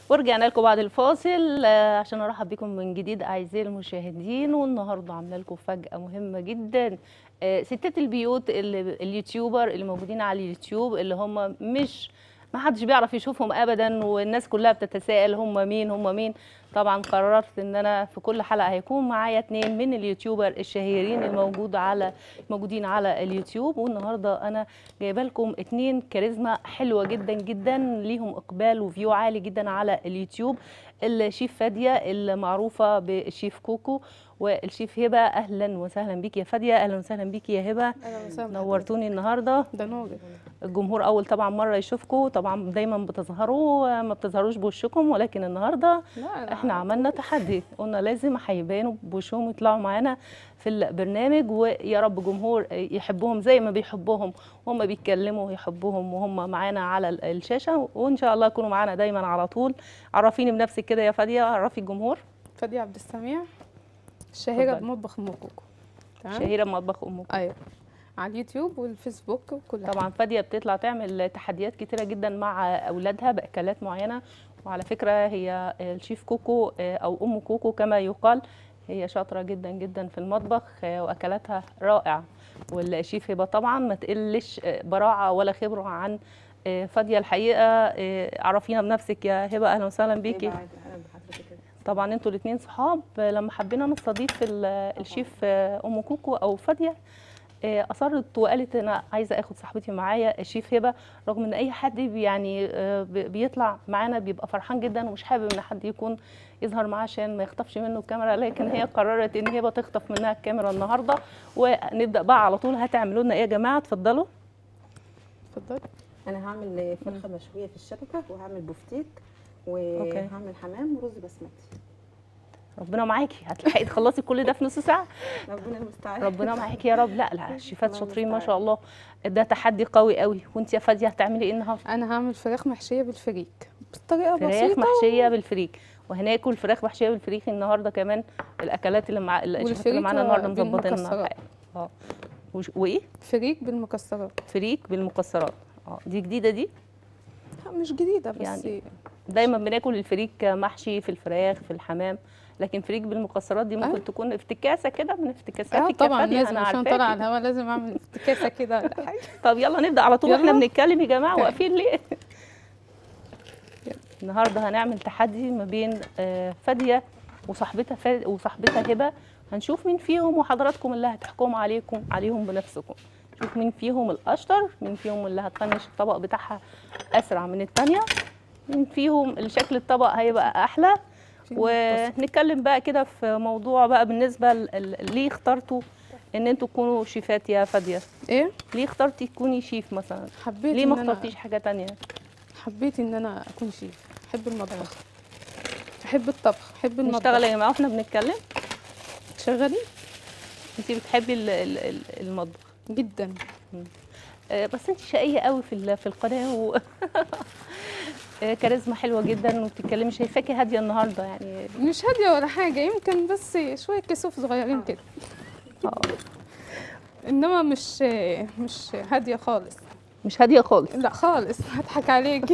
ورجعنا لكم بعد الفاصل آه، عشان ارحب بكم من جديد اعزائي المشاهدين والنهارده عامله لكم فجأة مهمة جدا آه، ستات البيوت اللي اليوتيوبر اللي موجودين على اليوتيوب اللي هم مش ما حدش بيعرف يشوفهم ابدا والناس كلها بتتساءل هم مين هم مين طبعا قررت ان انا في كل حلقه هيكون معايا اتنين من اليوتيوبر الشهيرين الموجود على موجودين على اليوتيوب والنهارده انا جايبه لكم اتنين كاريزما حلوه جدا جدا ليهم اقبال وفيو عالي جدا على اليوتيوب الشيف فاديه المعروفه بالشيف كوكو والشيف هبه اهلا وسهلا بيك يا فاديه اهلا وسهلا بيك يا هبه اهلا وسهلا نورتوني النهارده ده نور الجمهور اول طبعا مره يشوفكم طبعا دايما بتظهروا ما بتظهروش بوشكم ولكن النهارده لا لا احنا عملنا تحدي قلنا لازم هيبانوا بوشهم يطلعوا معانا في البرنامج ويا رب جمهور يحبهم زي ما بيحبوهم وهم بيتكلموا يحبوهم وهم معانا على ال- الشاشه وان شاء الله يكونوا معانا دايما على طول عرفيني بنفسك كده يا فاديه عرفي الجمهور فادية عبد السميع الشهيرة اتفضلي. بمطبخ ام كوكو تمام شهيره مطبخ امك ايوه على اليوتيوب والفيسبوك وكل حاجة. طبعا فاديه بتطلع تعمل تحديات كتيره جدا مع اولادها باكلات معينه وعلى فكره هي الشيف كوكو او ام كوكو كما يقال هي شاطره جدا جدا في المطبخ واكلاتها رائعه والشيف هبه طبعا ما تقلش براعه ولا خبره عن فاديه الحقيقه عرفينا بنفسك يا هبه اهلا وسهلا بيكي طبعا انتوا الاثنين صحاب لما حبينا نستضيف ال- الشيف ام كوكو او فاديه آه، اصرت وقالت انا عايزه اخد صاحبتي معايا الشيف هبه رغم ان اي حد بي- يعني آه، بي- بيطلع معانا بيبقى فرحان جدا ومش حابب ان حد يكون يظهر معاه عشان ما يخطفش منه الكاميرا لكن هي قررت ان هبه تخطف منها الكاميرا النهارده ونبدا بقى على طول هتعملوا لنا ايه يا جماعه اتفضلوا اتفضلي انا هعمل فرخه مشويه في الشبكه وهعمل بوفتيك وهعمل حمام ورز بسمتي ربنا معاكي هتلحقي تخلصي كل ده في نص ساعه ربنا المستعان ربنا معاكي يا رب لا لا الشيفات الله شاطرين ما المستعان. شاء الله ده تحدي قوي قوي وانت يا فاديه هتعملي ايه النهارده انا هعمل فراخ محشية بالفريك بطريقة فراخ بسيطة محشيه بالفريك وهناكل فراخ محشيه بالفريك النهارده كمان الاكلات اللي مع الشيفات اللي والفريك معانا النهارده مظبطين لنا بالمكسرات. الحقيقة. اه وش- وايه فريك بالمكسرات فريك بالمكسرات اه دي جديده دي لا، مش جديدة بس يعني يعني دايما بناكل الفريك محشي في الفراخ في الحمام لكن فريك بالمكسرات دي ممكن آه. تكون افتكاسه كده من اه افتكاساتك يا طبعا فادية، لازم انا عشان عارفاكي. طالعة على الهوا لازم اعمل افتكاسة كده ولا حاجة طب يلا نبدا على طول واحنا يلا. بنتكلم يا جماعه طيب. واقفين ليه يلا. النهارده هنعمل تحدي ما بين آه، فاديه وصاحبتها فا- وصاحبتها هبه هنشوف مين فيهم وحضراتكم اللي هتحكموا عليكم عليهم بنفسكم شوف مين فيهم الاشطر مين فيهم اللي هتفنش الطبق بتاعها اسرع من الثانيه مين فيهم اللي شكل الطبق هيبقى احلى في ونتكلم بقى كده في موضوع بقى بالنسبه ل- ل- ليه اخترتوا ان انتوا تكونوا شيفات يا فاديه ايه ليه اخترتي تكوني شيف مثلا حبيت ليه إن ما أنا- اخترتيش حاجه تانية حبيت ان انا اكون شيف بحب المطبخ بحب الطبخ بحب المطبخ نشتغل يا جماعه واحنا بنتكلم شغالين انت بتحبي ال- ال- ال- المطبخ جدا آه، بس انت شقيه قوي في ال- في القناه و... آه، كاريزما حلوه جدا وبتتكلمي شايفاكي هاديه النهارده يعني مش هادية ولا حاجة يمكن بس شوية كسوف صغيرين كده آه، انما مش مش هادية خالص مش هاديه خالص لا خالص هضحك عليكي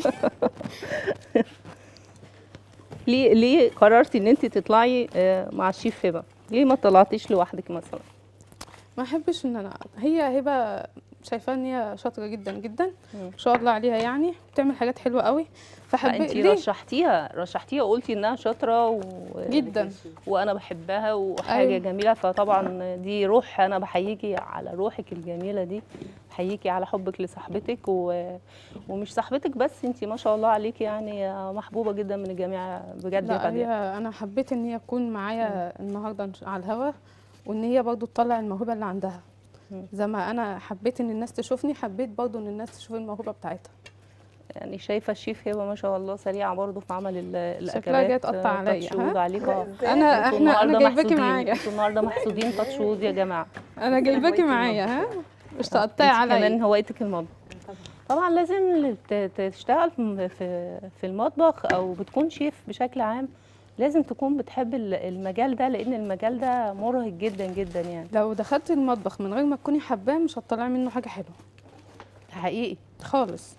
ليه ليه قررتي ان انت تطلعي آه، مع الشيف هبه ليه ما طلعتيش لوحدك مثلا ما احبش ان انا هي هبه شايفاه ان هي شاطره جدا جدا مم. ما شاء الله عليها يعني بتعمل حاجات حلوه قوي فحبيت انت ليه رشحتيها رشحتيها وقلتي انها شاطره و... جدا وانا بحبها وحاجه أيوة. جميله فطبعا دي روح انا بحييكي على روحك الجميله دي بحييكي على حبك لصاحبتك و... ومش صاحبتك بس انت ما شاء الله عليكي يعني محبوبه جدا من الجميع بجد يا لا هي فادية انا حبيت ان هي تكون معايا النهارده على الهوا وان هي برضو تطلع الموهبه اللي عندها مم. زي ما انا حبيت ان الناس تشوفني حبيت برضو ان الناس تشوف الموهبه بتاعتها يعني شايفه الشيف هبه ما شاء الله سريعه برضو في عمل ال- الاكلات شكلها جايه تقطع آه، عليا تاتشود ها عليكم انا انتوا احنا انا النهارده جايباكي محسودين معايا انتوا النهارده محسودين تاتشود يا جماعه انا جايباكي معايا ها مش تقطعي انت كمان عليا هوايتك المطبخ طبعا لازم ت- ت- تشتغل في في في المطبخ او بتكون شيف بشكل عام لازم تكون بتحب ال- المجال ده لان المجال ده مرهق جدا جدا يعني لو دخلت المطبخ من غير ما تكوني حباه مش هتطلعي منه حاجه حلوه حقيقي خالص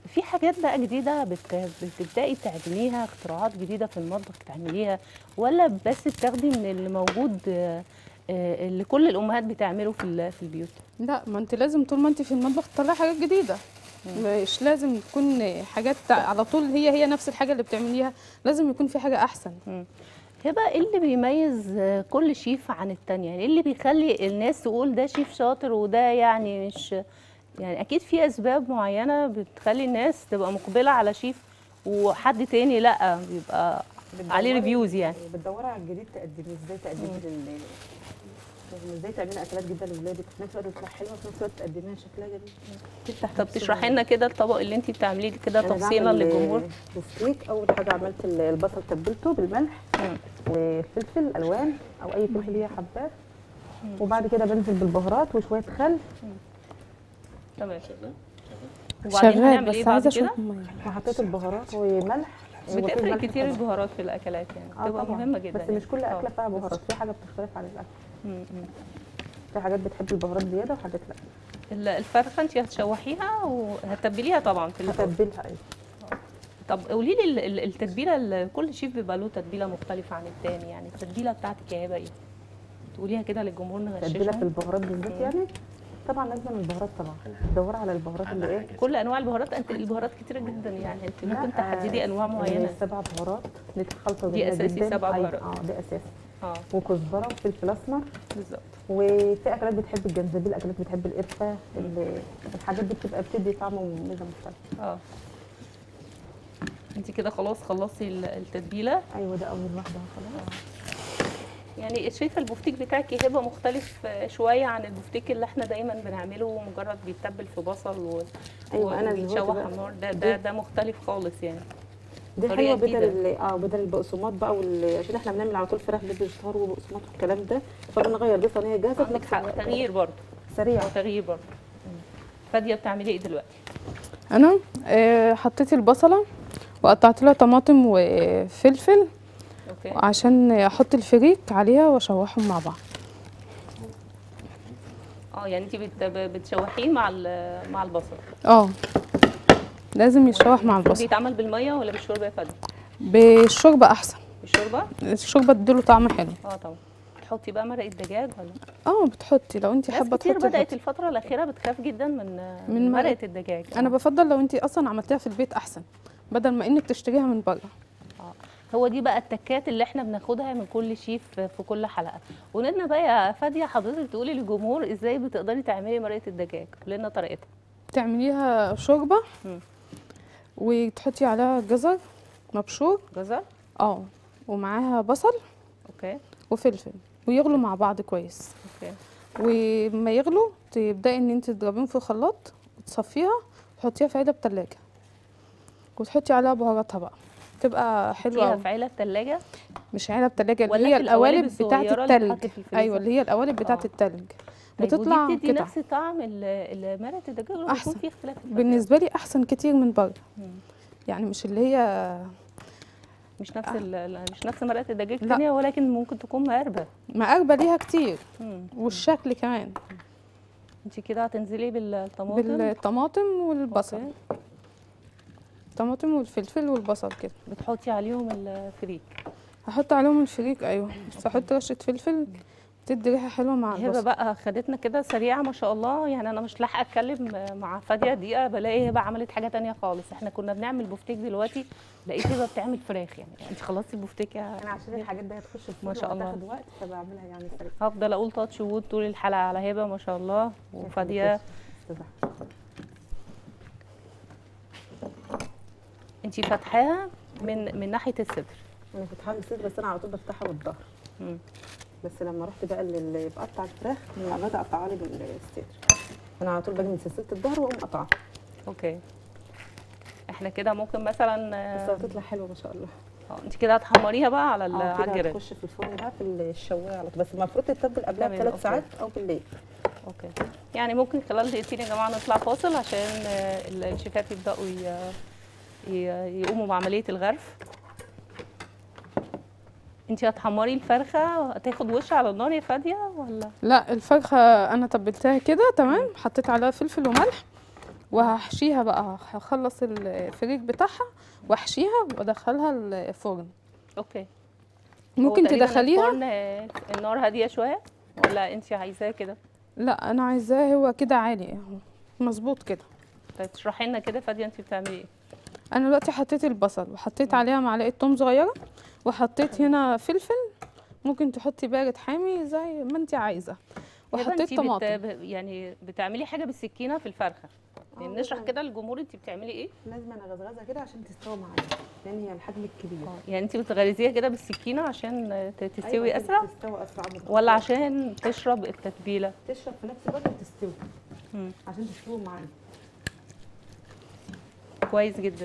في حاجات بقى جديده بت... بتبداي تعمليها اختراعات جديده في المطبخ تعمليها ولا بس بتاخدي من اللي موجود آه، آه، اللي كل الامهات بتعمله في ال- في البيوت لا ما انت لازم طول ما انت في المطبخ تطلعي حاجات جديده مش لازم تكون حاجات على طول هي هي نفس الحاجه اللي بتعمليها لازم يكون في حاجه احسن هبه ايه اللي بيميز آه، كل شيف عن التانية يعني ايه اللي بيخلي الناس تقول ده شيف شاطر وده يعني مش يعني اكيد في اسباب معينه بتخلي الناس تبقى مقبله على شيف وحد تاني لا بيبقى عليه بتدوري- ريفيوز يعني بتدوري على الجديد تقدميه ازاي تقدميه لل يعني ازاي تعملي اكلات جديده لاولادك وفي نفس الوقت تطلع حلوه وفي نفس الوقت تقدميها شكلها جميل تفتح طب نفس تشرحي ال- لنا كده الطبق اللي انت بتعمليه كده أنا تفصيلا بعمل للجمهور بفتيك اول حاجه عملت ال- البصل تبلته بالملح مم. وفلفل الوان او اي فلفل هي حباه وبعد كده بنزل بالبهارات وشويه خل تمام وبعدين شغال هنعمل بس ايه بعد عايزه كده اشرب ميه وحطيت البهارات وملح وفي بتفرق ملح كتير طبعاً. البهارات في الاكلات يعني آه بتبقى طبعاً. مهمه جدا بس مش كل يعني. اكله آه. فيها بهارات في حاجه بتختلف عن الاكل مم، مم. في حاجات بتحب البهارات زياده وحاجات لا ال- الفرخه انت هتشوحيها وهتتبليها طبعا في الاول هتبلها ايوه طب قولي لي ال- ال- التتبيله ال- كل شيف بيبقى له تتبيله مختلفه عن التاني يعني التتبيله بتاعتك يا هبه ايه تقوليها كده للجمهور تتبيله في نغششهم البهارات بالذات يعني طبعا لازم البهارات طبعا تدوري على البهارات اللي ايه كل انواع البهارات انت البهارات كتيره جدا يعني انت ممكن لا، تحددي انواع يعني معينه سبع بهارات دي خلطه دي جميله أساسي جدا سبع أيوة، بهارات. اه دي اساسي اه وكزبره وفلفل اسمر بالظبط وفي اكلات بتحب الجنزبيل اكلات بتحب القرفه ال- الحاجات دي بتبقى بتدي طعم وميزه مختلفه اه انت كده خلاص خلصتي ال- التتبيله ايوه ده اول واحده خلاص يعني شايفه البفتيك بتاعك يا هبه مختلف آه، شويه عن البفتيك اللي احنا دايما بنعمله مجرد بيتبل في بصل و... أيوة، أنا وبيتشوح دلوقتي على بقى- النار ده ده ده مختلف خالص يعني دي طريقة حلوه بدل جديدة. ال- اه بدل البقسماط بقى وال... عشان احنا بنعمل على طول فراخ بالفيجيتار وبقسماط والكلام ده فبنغير دي صينيه جاهزه عندك بنفس حق الوقت. تغيير برضه سريع هو تغيير برضه فاديه بتعملي ايه دلوقتي انا آه، حطيت البصله وقطعت لها طماطم وفلفل اوكي عشان احط الفريك عليها واشوحهم مع بعض اه يعني انت بت... بتشوحيه مع ال- مع البصل اه لازم يتشوح مع المفروض البصل يتعمل بالميه ولا بالشوربه يا فاديه بالشوربه احسن بالشوربه الشوربه تديله طعم حلو اه طبعا تحطي بقى مرقه دجاج ولا اه بتحطي لو انت ناس حابه كتير تحطي بدات حطي. الفتره الاخيره بتخاف جدا من من من مرقة- مرقه الدجاج انا آه. بفضل لو انت اصلا عملتيها في البيت احسن بدل ما انك تشتريها من بره هو دي بقى التكات اللي احنا بناخدها من كل شيف في كل حلقه قولنا بقى يا فاديه حضرتك تقولي للجمهور ازاي بتقدري تعملي مرقه الدجاج قولي لنا طريقتها تعمليها شوربه مم. وتحطي عليها جزر مبشور جزر اه ومعاها بصل اوكي وفلفل ويغلوا مع بعض كويس اوكي وما يغلوا تبداي ان انت تضربيهم في الخلاط وتصفيها وتحطيها في علب تلاجة وتحطي عليها بهاراتها بقى تبقى حلوه فيها أوي. في علب ثلاجه مش علب تلاجة اللي ولا هي في القوالب القوالب بتاعه الصغيرة اللي التلج بتتحط في الفريزر؟ ايوه اللي هي القوالب بتاعه آه. التلج طيب بتطلع ودي بتدي قطع نفس طعم ال- ال- مرقه الدجاج ولا بيكون أحسن. في اختلاف في الطعم؟ بالنسبه لي احسن كتير من بره مم. يعني مش اللي هي مش نفس ال- مش نفس مرقه الدجاج لا. الثانيه ولكن ممكن تكون مقربه مقربه ليها كتير مم. والشكل كمان انت كده هتنزلي بالطماطم بالطماطم والبصل أوكي. الطماطم والفلفل والبصل كده بتحطي عليهم الفريك هحط عليهم الفريك ايوه بس هحط رشه فلفل تدي ريحه حلوه مع هبه البصل بقى خدتنا كده سريعه ما شاء الله يعني انا مش لاحقه اتكلم مع فاديه دقيقه بلاقي هبه عملت حاجه تانية خالص احنا كنا بنعمل بوفتيك دلوقتي لقيت هبه بتعمل فراخ يعني انت خلصتي البوفتيك يا انا عشان الحاجات دي هتخش الفرن ما شاء الله. وهتاخد وقت فبعملها يعني سريع هفضل اقول تاتش وود طول الحلقه على هبه ما شاء الله وفاديه استاذ انت فاتحاها من من ناحيه الصدر انا فاتحاها من الصدر بس انا على طول بفتحها بالظهر مم. بس لما رحت بقى اللي بقطع الفراخ من عماد اقطعها لي بالصدر انا على طول باجي من سلسله الظهر واقوم قطعها اوكي احنا كده ممكن مثلا بس آه، هتطلع حلوه ما شاء الله آه، انت كده هتحمريها بقى على ال- اه على كده الجريل هتخش في الفرن بقى في الشوايه على طول بس المفروض تتبل قبلها تمام، بثلاث أوكي. ساعات او بالليل اوكي يعني ممكن خلال دقيقتين يا جماعه نطلع فاصل عشان آه، ال- الشيفات يبداوا ي- ي- يقوموا بعمليه الغرف انت هتحمري الفرخه هتاخد وش على النار يا فاديه ولا لا الفرخه انا تبلتها كده تمام حطيت عليها فلفل وملح وهحشيها بقى هخلص الفريك بتاعها واحشيها وادخلها الفرن اوكي ممكن هو تقريباً تدخليها الفرن آه، النار هاديه شويه ولا انت عايزاه كده لا انا عايزاه هو كده عالي اهو مظبوط كده طيب تشرحي لنا كده فاديه انت بتعملي ايه انا دلوقتي حطيت البصل وحطيت عليها معلقه توم صغيره وحطيت هنا فلفل ممكن تحطي بارد حامي زي ما انت عايزه يبقى وحطيت انتي بت... طماطم ب- يعني بتعملي حاجه بالسكينه في الفرخه يعني آه، نشرح لازم- كده للجمهور انت بتعملي ايه لازم انا اغزغزها كده عشان تستوي معايا لان هي الحجم الكبير يعني انت بتغرزيها كده بالسكينه عشان آه، ت- تستوي أيوة كده اسرع تستوي اسرع بالظبط. ولا عشان تشرب التتبيله تشرب في نفس الوقت وتستوي مم. عشان تستوي معايا كويس جدا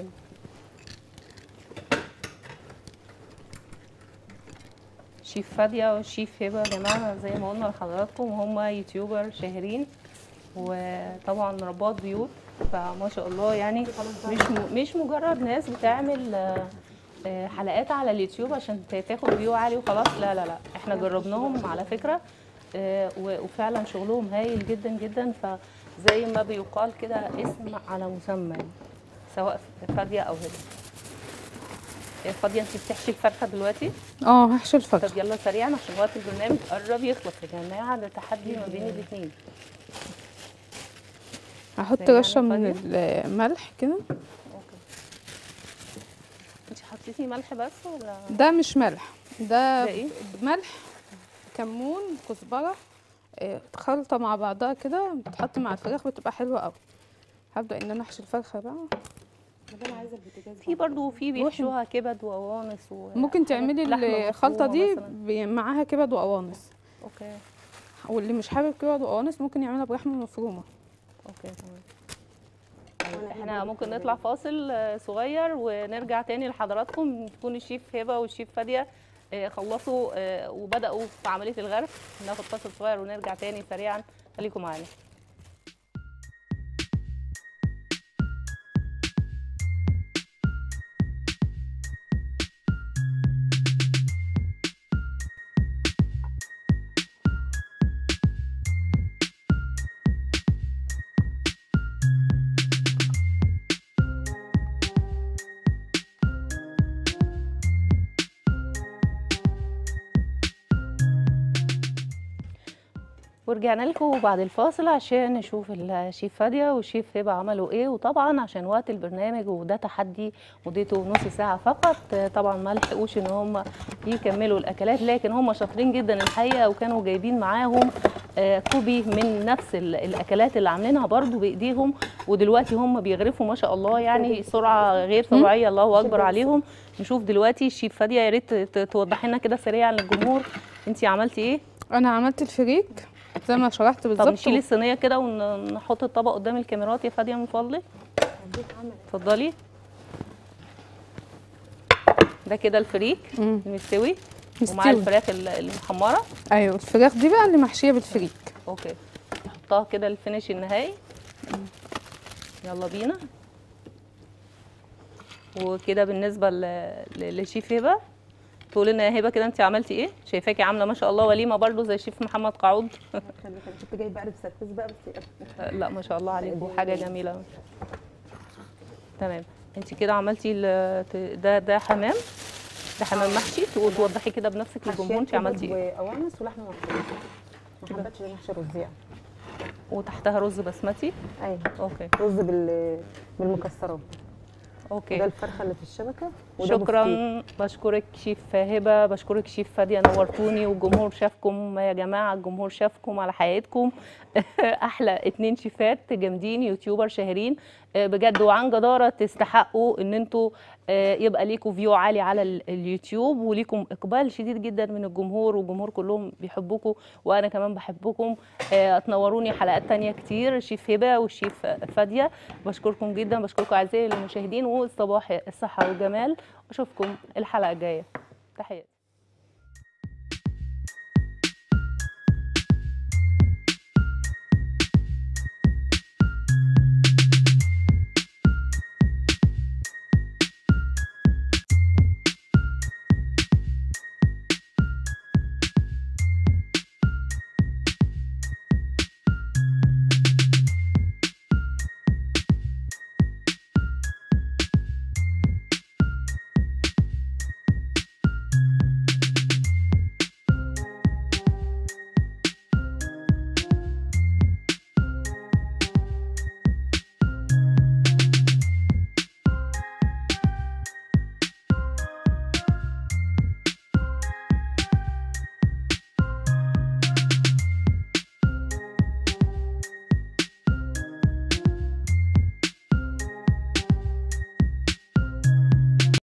شيف فادية وشيف هبة يا جماعة زي ما قلنا لحضراتكم هم يوتيوبر شاهرين وطبعا رباط بيوت فما شاء الله يعني مش م- مش مجرد ناس بتعمل آه، آه، حلقات على اليوتيوب عشان ت- تاخد فيو عالي وخلاص لا لا لا احنا جربناهم على فكرة آه، و- وفعلا شغلهم هايل جدا جدا فزي ما بيقال كده اسم على مسمى يعني. سواء فادية او هبة آه، فادية انت بتحشي الفرخة دلوقتي اه هحشي الفرخه طب يلا سريعا عشان وقت البرنامج قرب يخلص يا جماعة ده تحدي ما بين الاثنين هحط سريعاً رشه من فاضية؟ الملح كده اوكي انت حطيتي ملح بس ولا ده مش ملح ده ده ايه؟ ملح كمون كزبره آه، خلطه مع بعضها كده بتتحط مع الفراخ بتبقى حلوه قوي هبدا ان انا احشي الفرخه بقى ده انا عايزه البوتاجاز في برضو في بيحشوها كبد وقوانص و ممكن تعملي لحمة الخلطه مفرومة دي مثلاً. ب- معاها كبد وقوانص اوكي واللي مش حابب كبد وقوانص ممكن يعملها بلحمه مفرومه اوكي تمام طيب، احنا ممكن نطلع فاصل آه، صغير ونرجع تاني لحضراتكم تكون الشيف هبه والشيف فاديه آه، خلصوا آه، وبداوا في عمليه الغرف ناخد فاصل صغير ونرجع تاني سريعا خليكم معانا ورجعنا لكم بعد الفاصل عشان نشوف الشيف فادية والشيف هبة عملوا ايه وطبعا عشان وقت البرنامج وده تحدي مدته نص ساعة فقط آه، طبعا ما لحقوش ان هم يكملوا الاكلات لكن هم شاطرين جدا الحقيقة وكانوا جايبين معاهم آه، كوبي من نفس ال- الاكلات اللي عاملينها برضو بايديهم ودلوقتي هم بيغرفوا ما شاء الله يعني سرعة غير طبيعية الله اكبر عليهم نشوف دلوقتي الشيف فادية يا ريت ت- توضحي لنا كده سريعا للجمهور انت عملتي ايه انا عملت الفريك زي ما شرحت طب بالظبط نشيل الصينيه كده ونحط الطبق قدام الكاميرات يا فاديه من فضلك هديك عمل اتفضلي ده كده الفريك مم. المستوي ومع مستوي. الفراخ ال- المحمره ايوه الفراخ دي بقى اللي محشيه بالفريك اوكي نحطها كده الفينش النهائي يلا بينا وكده بالنسبه ل- ل- لشيف هبه تقول لنا يا هبه كده انت عملتي ايه شايفاكي عامله ما شاء الله وليمه برضو زي شيف محمد قعود خلي كده كنت جايبه قلب سرفيس بقى بس لا ما شاء الله عليكم حاجه جميله أوي. تمام انت كده عملتي ال- ت- ده ده حمام ده حمام محشي تقول توضحي كده بنفسك للجمهور انت عملتي ايه وقوانص ولحمه مفرومه ما حبيتش محشي رزيع وتحتها رز بسمتي ايوه اوكي رز بال بالمكسرات ده اوكي الفرخه اللي في الشبكه وده بفتيك. شكرا بشكرك شيف هبه بشكرك شيف فاديه نورتوني والجمهور شافكم يا جماعه الجمهور شافكم على حياتكم احلى اتنين شيفات جامدين يوتيوبر شاهرين آه، بجد وعن جداره تستحقوا ان انتوا آه، يبقى ليكم فيو عالي على ال- اليوتيوب وليكم اقبال شديد جدا من الجمهور والجمهور كلهم بيحبوكم وانا كمان بحبكم آه، تنوروني حلقات تانية كتير الشيف هبه والشيف فاديه بشكركم جدا بشكركم اعزائي المشاهدين والصباح الصحه والجمال واشوفكم الحلقه الجايه تحياتي